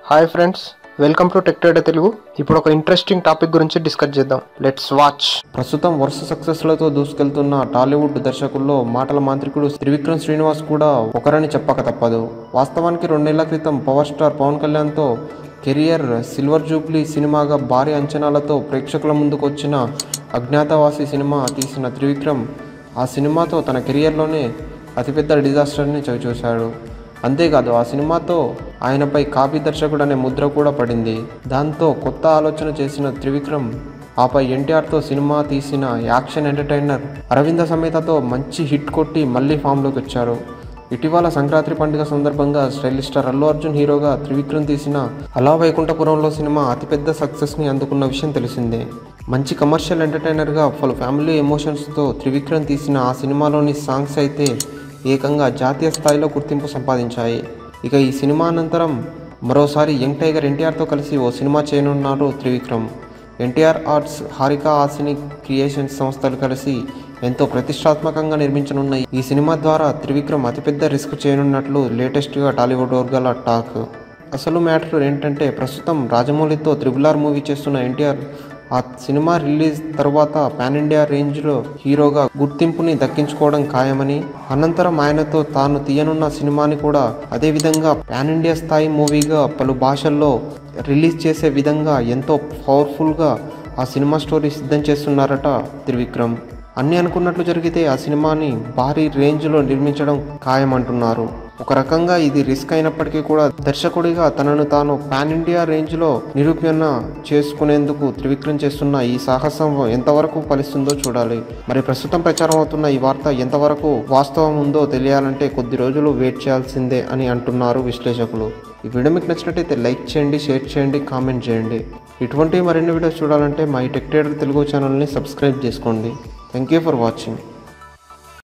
hi friends welcome to tech trader Telugu ఇప్పుడు ఒక interesting topic గురించి డిస్కస్ చేద్దాం లెట్స్ వాచ్ ప్రస్తుతం వరుస సక్సెస్లతో దూసుకెళ్తున్న టాలీవుడ్ దర్శకుల్లో మాటల మాంత్రికుడు త్రివిక్రమ్ శ్రీనివాస్ కూడా ఒకరని చెప్పక తప్పదు వాస్తవానికి రెండేళ్ల క్రితం పవర్ స్టార్ పవన్ కళ్యాణ్తో కెరియర్ సిల్వర్ జూబ్లీ సినిమాగా భారీ అంచనాలతో ప్రేక్షకుల ముందుకు వచ్చిన అజ్ఞాతవాసి సినిమా తీసిన త్రివిక్రమ్ ఆ సినిమాతో తన కెరియర్లోనే అతిపెద్ద డిజాస్టర్ని చవిచూశాడు అంతేకాదు ఆ సినిమాతో ఆయనపై కాపీ దర్శకుడు అనే ముద్ర కూడా పడింది దాంతో కొత్త ఆలోచన చేసిన త్రివిక్రమ్ ఆపై ఎన్టీఆర్తో సినిమా తీసిన యాక్షన్ ఎంటర్టైనర్ అరవింద సమేతతో మంచి హిట్ కొట్టి మళ్ళీ ఫామ్లోకి వచ్చారు ఇటీవల సంక్రాంతి పండుగ సందర్భంగా స్టైలిష్ స్టార్ అల్లు అర్జున్ హీరోగా త్రివిక్రమ్ తీసిన అలా వైకుంఠపురంలో సినిమా అతిపెద్ద సక్సెస్ని అందుకున్న విషయం తెలిసిందే మంచి కమర్షియల్ ఎంటర్టైనర్గా పలు ఫ్యామిలీ ఎమోషన్స్తో త్రివిక్రమ్ తీసిన ఆ సినిమాలోని సాంగ్స్ అయితే ఏకంగా జాతీయ స్థాయిలో గుర్తింపు సంపాదించాయి ఇక ఈ సినిమా అనంతరం మరోసారి యంగ్ టైగర్ ఎన్టీఆర్తో కలిసి ఓ సినిమా చేయనున్నారు Trivikram NTR arts Haarika Hassine creations సంస్థలు కలిసి ఎంతో ప్రతిష్టాత్మకంగా నిర్మించనున్న ఈ సినిమా ద్వారా త్రివిక్రమ్ అతిపెద్ద రిస్క్ చేయనున్నట్లు లేటెస్ట్గా టాలీవుడ్ వర్గాల టాక్ అసలు మ్యాటర్ ఏంటంటే ప్రస్తుతం రాజమౌళితో త్రిబుల్ ఆర్ మూవీ చేస్తున్న ఎన్టీఆర్ ఆ సినిమా రిలీజ్ తర్వాత పాన్ ఇండియా రేంజ్లో హీరోగా గుర్తింపుని దక్కించుకోవడం ఖాయమని అనంతరం ఆయనతో తాను తీయనున్న సినిమాని కూడా అదేవిధంగా పాన్ ఇండియా స్థాయి మూవీగా పలు భాషల్లో రిలీజ్ చేసే విధంగా ఎంతో పవర్ఫుల్గా ఆ సినిమా స్టోరీ సిద్ధం చేస్తున్నారట త్రివిక్రమ్ అన్ని అనుకున్నట్లు జరిగితే ఆ సినిమాని భారీ రేంజ్లో నిర్మించడం ఖాయమంటున్నారు ఒక రకంగా ఇది రిస్క్ అయినప్పటికీ కూడా దర్శకుడిగా తనను తాను పాన్ ఇండియా రేంజ్లో నిరూపణ చేసుకునేందుకు త్రివిక్రమ్ చేస్తున్న ఈ సాహసం ఎంతవరకు ఫలిస్తుందో చూడాలి మరి ప్రస్తుతం ప్రచారం అవుతున్న ఈ వార్త ఎంతవరకు వాస్తవం ఉందో తెలియాలంటే కొద్ది రోజులు వెయిట్ చేయాల్సిందే అని అంటున్నారు విశ్లేషకులు ఈ వీడియో మీకు నచ్చినట్టయితే లైక్ చేయండి షేర్ చేయండి కామెంట్ చేయండి ఇటువంటి మరిన్ని వీడియోస్ చూడాలంటే మా ఈ టెక్ ట్రేడర్ తెలుగు ఛానల్ని సబ్స్క్రైబ్ చేసుకోండి థ్యాంక్ యూ ఫర్ వాచింగ్